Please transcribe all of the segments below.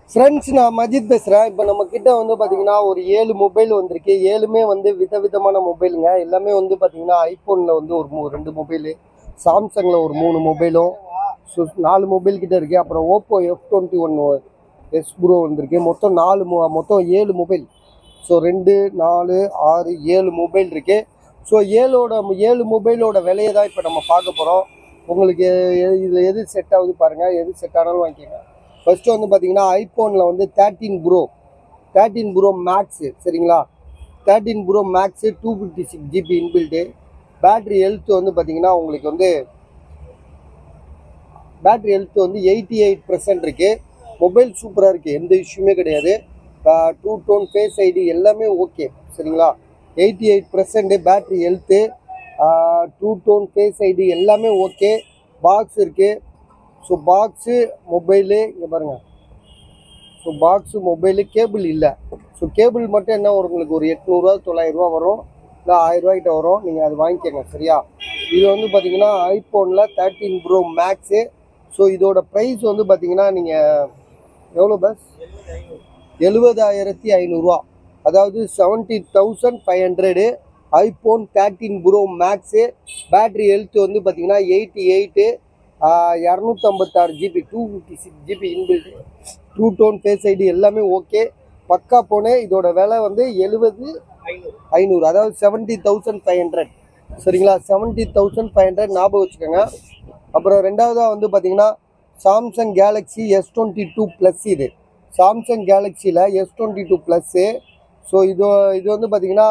friends நான் மஜித் பேசுகிறேன் இப்போ நம்ம கிட்ட வந்து பார்த்தீங்கன்னா ஒரு ஏழு மொபைல் வந்திருக்கு ஏழுமே வந்து விதவிதமான மொபைலுங்க எல்லாமே வந்து பார்த்தீங்கன்னா ஐஃபோனில் வந்து ஒரு மூ ரெண்டு மொபைலு சாம்சங்கில் ஒரு மூணு மொபைலும் ஸோ நாலு மொபைல் கிட்ட இருக்குது அப்புறம் Oppo F twenty one S pro வந்திருக்கு மொத்தம் நாலு மொ- மொத்தம் ஏழு மொபைல் ஸோ ரெண்டு நாலு ஆறு ஏழு மொபைல் இருக்குது ஸோ ஏழோட ஏழு மொபைலோட விலையை தான் இப்போ நம்ம பார்க்க போகிறோம் உங்களுக்கு இதில் எது செட் ஆகுது பாருங்கள் எது செட் ஆனாலும் வாங்கிக்கோங்க ஃபர்ஸ்ட் வந்து பார்த்தீங்கன்னா ஐஃபோனில் வந்து thirteen pro thirteen pro max சரிங்களா thirteen pro max two fifty six GB inbuilt battery health வந்து பார்த்தீங்கன்னா உங்களுக்கு வந்து பேட்ரி ஹெல்த் வந்து எயிட்டி எயிட் பர்சன்ட் இருக்குது மொபைல் சூப்பராக இருக்குது எந்த இஷ்யூமே கிடையாது டூ டோன் ஃபேஸ் ஐடி எல்லாமே ஓகே சரிங்களா eighty eight percent battery health true tone Face ID எல்லாமே ஓகே பாக்ஸ் இருக்குது ஸோ பாக்ஸு மொபைலு இங்கே பாருங்கள் ஸோ பாக்ஸு மொபைலு கேபிள் இல்லை ஸோ கேபிள் மட்டும் என்ன வரும் உங்களுக்கு ஒரு எட்நூறுரூவா தொள்ளாயிரரூவா வரும் இல்லை ஆயிரரூவாய்கிட்ட வரும் நீங்கள் அது வாங்கிக்கோங்க சரியா இது வந்து பார்த்தீங்கன்னா ஐஃபோனில் தேர்ட்டீன் ப்ரோ மேக்ஸு ஸோ இதோட ப்ரைஸ் வந்து பார்த்தீங்கன்னா நீங்கள் எவ்வளோ பஸ் எழுபதாயிரத்தி ஐநூறுரூவா அதாவது seventy thousand five hundred iPhone thirteen pro max battery health வந்து பார்த்தீங்கன்னா எயிட்டி எயிட்டு இரநூத்தம்பத்தாறு GB two fifty six GB inbuilt true tone Face ID எல்லாமே ஓகே பக்கா போனே இதோட விலை வந்து எழுபது ஐநூறு அதாவது செவன்ட்டி தௌசண்ட் ஃபைவ் ஹண்ட்ரட் சரிங்களா செவன்ட்டி தௌசண்ட் ஃபைவ் ஹண்ட்ரட் ஞாபகம் வச்சுக்கோங்க அப்புறம் ரெண்டாவதாக வந்து பார்த்தீங்கன்னா Samsung Galaxy S twenty two plus இது சாம்சங் கேலக்ஸியில் S twenty two plus so இது இது வந்து பார்த்தீங்கன்னா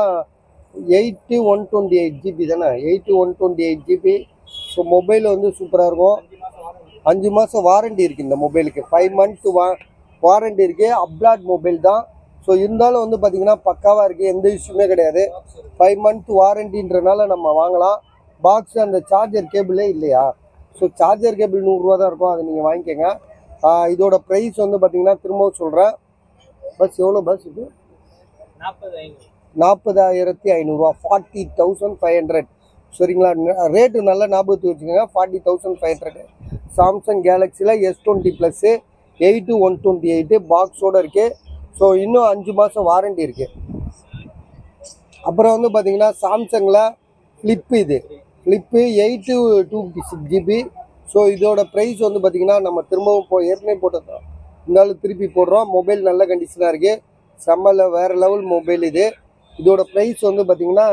eight one twenty eight GB தானே eight one twenty eight GB so mobile வந்து சூப்பராக இருக்கும் அஞ்சு மாதம் வாரண்டி இருக்குது இந்த மொபைலுக்கு ஃபைவ் மந்த் வா வாரண்டி இருக்குது அப்லாட் மொபைல் தான் ஸோ இருந்தாலும் வந்து பார்த்தீங்கன்னா பக்காவாக இருக்குது எந்த இஷ்யூமே கிடையாது ஃபைவ் மந்த் வாரண்டின்றனால நம்ம வாங்கலாம் பாக்ஸ் அந்த சார்ஜர் கேபிளே இல்லையா ஸோ சார்ஜர் கேபிள் நூறுரூவா தான் இருக்கும் அதை நீங்கள் வாங்கிக்கோங்க ஆஹ் இதோட ப்ரைஸ் வந்து பார்த்தீங்கன்னா திரும்பவும் சொல்கிறேன் பஸ் எவ்வளோ பஸ் இது நாற்பது ஐநூறு நாற்பதாயிரத்தி ஐநூறுரூவா ஃபார்ட்டி தௌசண்ட் ஃபைவ் ஹண்ட்ரட் சரிங்களா ரேட்டு நல்லா ஞாபகத்துக்கு வச்சுக்கோங்க forty thousand five hundred Samsung கேலக்ஸியில் S twenty plus eight one twenty eight பாக்ஸோடு இருக்குது ஸோ இன்னும் அஞ்சு மாதம் வாரண்டி இருக்குது அப்புறம் வந்து பார்த்தீங்கன்னா சாம்சங்கில் ஃப்ளிப்பு இது flip eight two fifty six GB so இதோட ப்ரைஸ் வந்து பார்த்தீங்கன்னா நம்ம திரும்பவும் போ ஏற்கனவே போட்டது தான் இருந்தாலும் திருப்பி போடுறோம் மொபைல் நல்ல கண்டிஷனாக இருக்குது செம்மல வேறு லெவல் மொபைல் இது இதோட ப்ரைஸ் வந்து பார்த்தீங்கன்னா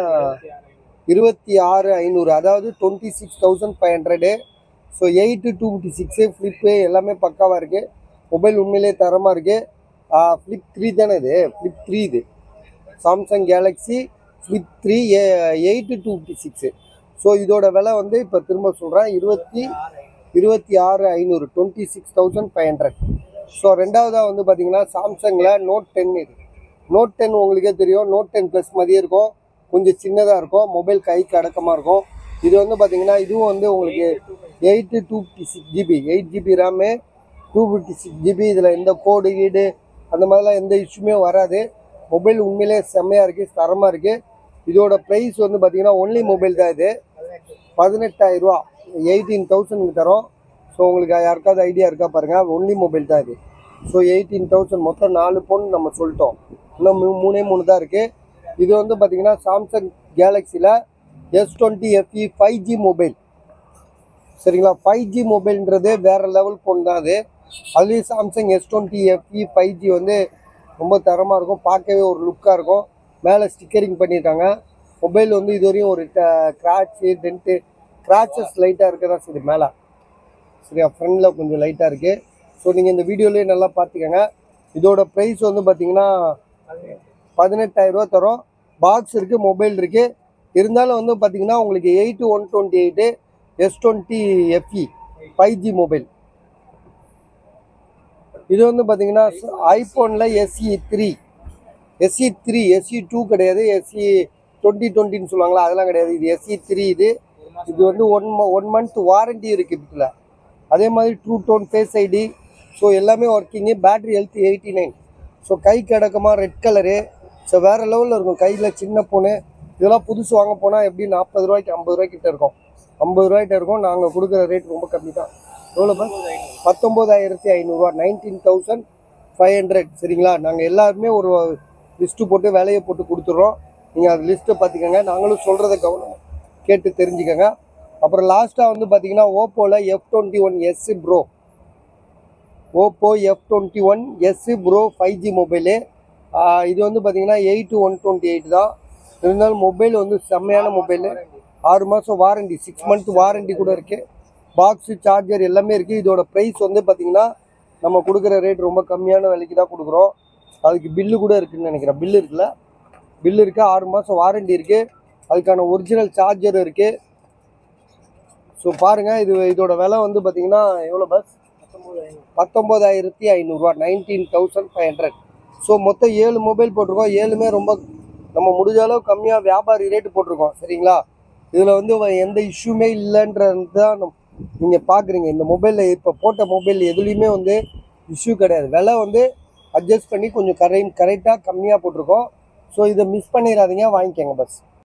இருபத்தி ஆறு ஐநூறு அதாவது twenty six thousand five hundred so eight two fifty six flip எல்லாமே பக்காவாக இருக்குது மொபைல் உண்மையிலே தரமாக இருக்குது ஃப்ளிப் த்ரீ தானே இது ஃப்ளிப் த்ரீ இது Samsung Galaxy flip three eight two fifty six so இதோட விலை வந்து இப்போ திரும்ப சொல்கிறேன் இருபத்தி இருபத்தி ஆறு ஐநூறு twenty six thousand five hundred so ரெண்டாவதாக வந்து பார்த்தீங்கன்னா சாம்சங்கில் நோட் டென் இது நோட் டென் உங்களுக்கே தெரியும் நோட் டென் ப்ளஸ் மாதிரியே இருக்கும் கொஞ்சம் சின்னதாக இருக்கும் மொபைல் கைக்கு அடக்கமாக இருக்கும் இது வந்து பார்த்தீங்கன்னா இதுவும் வந்து உங்களுக்கு eight two fifty six GB eight GB RAM two fifty six GB இதில் எந்த கோடு கீடு அந்த மாதிரிலாம் எந்த இஷ்யூமே வராது மொபைல் உண்மையிலே செம்மையாக இருக்குது தரமாக இருக்குது இதோட ப்ரைஸ் வந்து பார்த்தீங்கன்னா ஒன்லி மொபைல் தான் இது பதினெட்டாயிரரூவா எயிட்டீன் தௌசண்ட்க்கு தரோம் ஸோ உங்களுக்கு யாருக்காவது ஐடியா இருக்கா பாருங்கள் ஒன்லி மொபைல் தான் இது ஸோ எயிட்டீன் தௌசண்ட் மொத்தம் நாலு ஃபோன் நம்ம சொல்லிட்டோம் இன்னும் மூ- மூணே மூணு தான் இருக்குது இது வந்து பார்த்தீங்கன்னா சாம்சங் கேலக்ஸியில் S twenty FE five G mobile சரிங்களா ஃபைவ் ஜி மொபைல்ன்றது வேறு லெவல் ஃபோன் தான் அது அதுலேயும் Samsung S twenty FE five G வந்து ரொம்ப தரமாக இருக்கும் பார்க்கவே ஒரு லுக்காக இருக்கும் மேலே ஸ்டிக்கரிங் பண்ணியிருக்காங்க மொபைல் வந்து இதுவரையும் ஒரு கிராட்சு டென்ட்டு கிராச்சஸ் லைட்டாக இருக்க தான் சரி மேலே சரியா ஃப்ரண்டில் கொஞ்சம் லைட்டாக இருக்குது ஸோ நீங்கள் இந்த வீடியோலேயே நல்லா பார்த்துக்கோங்க இதோட ப்ரைஸ் வந்து பார்த்தீங்கன்னா பதினெட்டாயிரரூவா தரும் பாக்ஸ் இருக்குது மொபைல் இருக்குது இருந்தாலும் வந்து பார்த்தீங்கன்னா உங்களுக்கு eight one twenty eight S twenty FE five G mobile இது வந்து பார்த்தீங்கன்னா ஐஃபோனில் SE three SE three SE two கிடையாது எஸ்இ டுவெண்ட்டி டுவெண்ட்டின்னு சொல்லுவாங்களா அதெல்லாம் கிடையாது இது எஸ்இ த்ரீ இது இது வந்து ஒன் ஒன் மந்த் வாரண்டி இருக்குது இதில் அதே மாதிரி true tone Face ID so எல்லாமே working battery health eighty nine so கை கிடக்கமா ரெட் கலரு ஸோ வேறு லெவலில் இருக்கும் கையில் சின்ன பொண்ணு இதெல்லாம் புதுசு வாங்க போனால் எப்படி நாற்பது ரூபாய்க்கு ஐம்பது ரூபாய்க்கிட்ட இருக்கும் ஐம்பது ரூபாய்கிட்ட இருக்கும் நாங்கள் கொடுக்குற ரேட் ரொம்ப கம்மி தான் எவ்வளோ பஸ் பத்தொம்போதாயிரத்தி ஐநூறுரூவா நைன்டீன் தௌசண்ட் ஃபைவ் ஹண்ட்ரட் சரிங்களா நாங்கள் எல்லாருமே ஒரு லிஸ்ட்டு போட்டு விலையை போட்டு கொடுத்துட்றோம் நீங்கள் அந்த லிஸ்ட்டை பார்த்துக்கோங்க நாங்களும் சொல்கிறத கவனம் கேட்டு தெரிஞ்சுக்கோங்க அப்புறம் லாஸ்ட்டாக வந்து பார்த்தீங்கன்னா ஓப்போவில் F twenty one S pro Oppo F twenty one S pro five G mobile இது வந்து பார்த்தீங்கன்னா எயிட் ஒன் டுவெண்ட்டி எயிட் தான் இருந்தாலும் மொபைல் வந்து செம்மையான மொபைலு ஆறு மாதம் வாரண்டி சிக்ஸ் மந்த் வாரண்டி கூட இருக்குது பாக்ஸு சார்ஜர் எல்லாமே இருக்குது இதோட ப்ரைஸ் வந்து பார்த்தீங்கன்னா நம்ம கொடுக்குற ரேட் ரொம்ப கம்மியான விலைக்கு தான் கொடுக்குறோம் அதுக்கு பில்லு கூட இருக்குன்னு நினைக்கிறேன் பில்லு இருக்குல்ல பில்லு இருக்குது ஆறு மாதம் வாரண்டி இருக்குது அதுக்கான ஒரிஜினல் சார்ஜர் இருக்குது ஸோ பாருங்கள் இது இதோட விலை வந்து பார்த்தீங்கன்னா எவ்வளோ பஸ் பத்தொம்போதாயிரத்தி ஐநூறுரூவா nineteen thousand five hundred so மொத்தம் ஏழு மொபைல் போட்டிருக்கோம் ஏழுமே ரொம்ப நம்ம முடிஞ்ச அளவு கம்மியாக வியாபாரி ரேட்டு போட்டிருக்கோம் சரிங்களா இதில் வந்து வ- எந்த இஷ்யூமே இல்லைன்றது தான் நம் நீங்கள் பார்க்குறீங்க இந்த மொபைலில் இப்போ போட்ட மொபைல் எதுலேயுமே வந்து இஷ்யூ கிடையாது விலை வந்து அட்ஜஸ்ட் பண்ணி கொஞ்சம் கரை கரெக்டாக கம்மியாக போட்டிருக்கோம் ஸோ இதை மிஸ் பண்ணிடாதீங்க வாங்கிக்கோங்க பஸ்